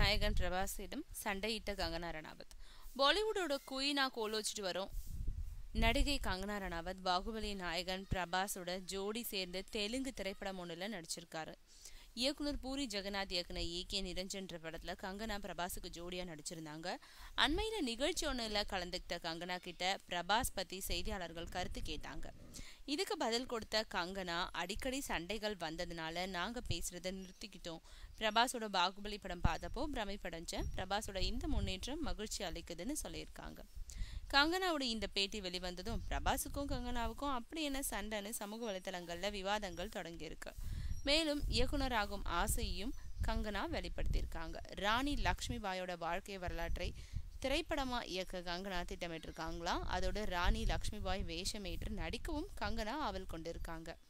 நாயகன் பிரபாஸிடம் சண்டையிட்ட கங்கனா ரணாவத் பாலிவுட்டோட குயினா கோலோச்சிட்டு வரும் நடிகை கங்கனா ரணாவத் பாகுபலி நாயகன் பிரபாஸோட ஜோடி சேர்ந்து தெலுங்கு திரைப்படம் ஒன்றில் நடிச்சிருக்காரு இயக்குனர் பூரி ஜெகநாத் இயக்குன ஏகே நிரஞ்சன்ற படத்துல கங்கனா பிரபாஸுக்கு ஜோடியா நடிச்சிருந்தாங்க அண்மையில நிகழ்ச்சி ஒன்றுல கலந்துக்கிட்ட கங்கனா கிட்ட பிரபாஸ் பத்தி செய்தியாளர்கள் கருத்து கேட்டாங்க இதுக்கு பதில் கொடுத்த கங்கனா அடிக்கடி சண்டைகள் வந்ததுனால நாங்க பேசுறத நிறுத்திக்கிட்டோம் பிரபாஸோட பாகுபலி படம் பார்த்தப்போ பிரமைப்படைஞ்சேன் பிரபாஸோட இந்த முன்னேற்றம் மகிழ்ச்சி அளிக்குதுன்னு சொல்லியிருக்காங்க கங்கனாவோட இந்த பேட்டி வெளிவந்ததும் பிரபாஸுக்கும் கங்கனாவுக்கும் அப்படி என்ன சண்டைன்னு சமூக வலைதளங்கள்ல விவாதங்கள் தொடங்கியிருக்கு மேலும் இயக்குனராகும் ஆசையையும் கங்கனா வெளிப்படுத்தியிருக்காங்க ராணி லக்ஷ்மி பாயோட வாழ்க்கை வரலாற்றை திரைப்படமா இயக்க கங்கனா திட்டமிட்டிருக்காங்களாம் அதோட ராணி லக்ஷ்மி பாய் வேஷமேற்று நடிக்கவும் கங்கனா ஆவல் கொண்டிருக்காங்க